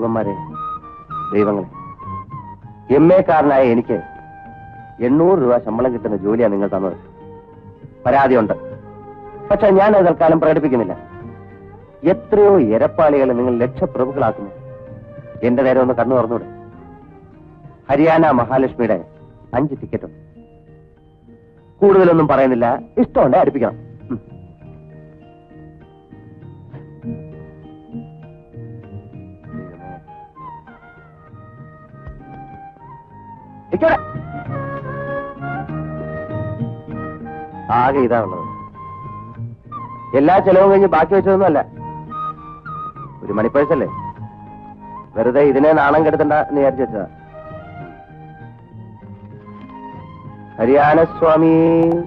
ഇവന്മാരെ ദൈവങ്ങളെ M A കാരനായ എനിക്ക് എണ്ണൂറ് രൂപ ശമ്പളം കിട്ടുന്ന ജോലിയാണ് നിങ്ങൾ തന്നത് പരാതിയുണ്ട് പക്ഷെ ഞാൻ അത് തൽക്കാലം പ്രകടിപ്പിക്കുന്നില്ല എത്രയോ എരപ്പാളികളെ നിങ്ങൾ ലക്ഷപ്രഭുക്കളാക്കുന്നു എന്റെ നേരെ ഒന്ന് കണ്ണു തുറന്നൂടെ ഹരിയാന മഹാലക്ഷ്മിയുടെ അഞ്ച് ടിക്കറ്റുണ്ട് കൂടുതലൊന്നും പറയുന്നില്ല ഇഷ്ടമുണ്ട് അടുപ്പിക്കണം ഉം. നിക്കവിടെ. ആകെ ഇതാ ഉള്ളത് എല്ലാ ചെലവും കഴിഞ്ഞ് ബാക്കി വെച്ചതൊന്നുമല്ല ഒരു മണിപ്പേഴ്സല്ലേ വെറുതെ ഇതിനെ നാണം കെടുത്തണ്ട എന്ന് വിചാരിച്ചു വെച്ചതാ ഹരിയാന സ്വാമി